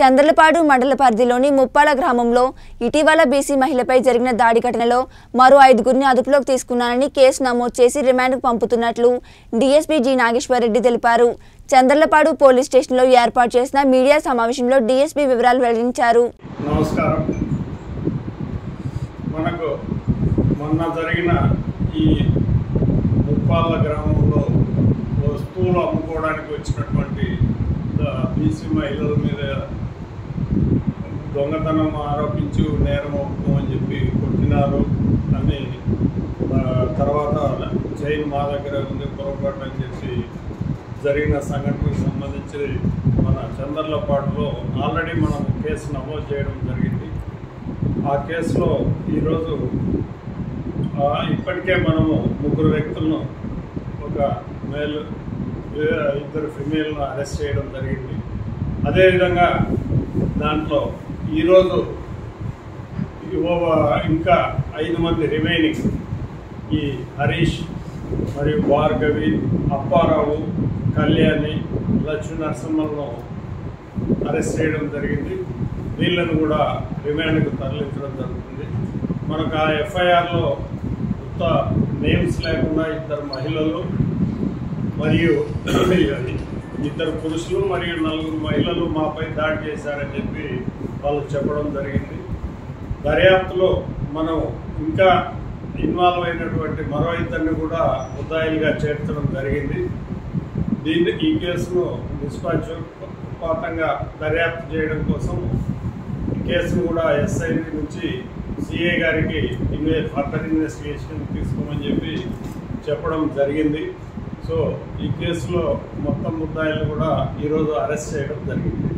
చంద్రలపాడు మండల పరిధిలోని ముప్పాల గ్రామంలో ఇటీవల బీసీ మహిళపై జరిగిన దాడి ఘటనలో మరో ఐదుగురిని అదుపులోకి తీసుకున్నానని కేసు నమోదు చేసి రిమాండ్కు పంపుతున్నట్లు డీఎస్పీ జి నాగేశ్వరరెడ్డి తెలిపారు చంద్రలపాడు పోలీస్ స్టేషన్లో ఏర్పాటు చేసిన మీడియా సమావేశంలో డీఎస్పీ వివరాలు వెల్లడించారు నమస్కారం మనకు మొన్న జరిగిన ఈ ముప్పాళ్ళ గ్రామంలో వస్తువులు అమ్ముకోవడానికి వచ్చినటువంటి బీసీ మహిళల మీద దొంగతనం ఆరోపించి నేరం ఒప్పుకోమని చెప్పి కొట్టినారు అని ఆ, తర్వాత చైన్ మా దగ్గర ఉంది పొరపాటు అని చెప్పి జరిగిన సంఘటనకు సంబంధించి మన చందర్లపాటులో ఆల్రెడీ మనం కేసు నమోదు చేయడం జరిగింది ఆ కేసులో ఈరోజు ఆ, ఇప్పటికే మనము ముగ్గురు వ్యక్తులను ఒక మేల్ ఏ- ఇద్దరు ఫిమేల్ను అరెస్ట్ చేయడం జరిగింది అదేవిధంగా దాంట్లో ఈరోజు ఓ- ఇంకా ఐదు మంది రిమైనింగ్ ఈ హరీష్ మరియు భార్గవి అప్పారావు కళ్యాణి లక్ష్మీ నరసింహలను అరెస్ట్ చేయడం జరిగింది వీళ్ళను కూడా రిమాండ్కు తరలించడం జరుగుతుంది మనకు ఆ ఎఫ్ఐఆర్లో కొత్త నేమ్స్ లేకుండా ఇద్దరు మహిళలు మరియు ఇద్దరు పురుషులు మరియు నలుగురు మహిళలు మాపై దాడి చేశారని చెప్పి వాళ్ళు చెప్పడం జరిగింది దర్యాప్తులో మనం ఇంకా ఇన్వాల్వ్ అయినటువంటి మరో ఇద్దరిని కూడా ముద్దాయిలుగా చేర్చడం జరిగింది దీన్ని ఈ కేసును నిష్పక్షపాతంగా దర్యాప్తు చేయడం కోసం ఈ కేసును కూడా ఎస్ఐ నుంచి సిఏ గారికి ఇన్వే ఫర్దర్ ఇన్వెస్టిగేషన్ తీసుకోమని చెప్పి చెప్పడం జరిగింది సో ఈ కేసులో మొత్తం ముద్దాయిలు కూడా ఈరోజు అరెస్ట్ చేయడం జరిగింది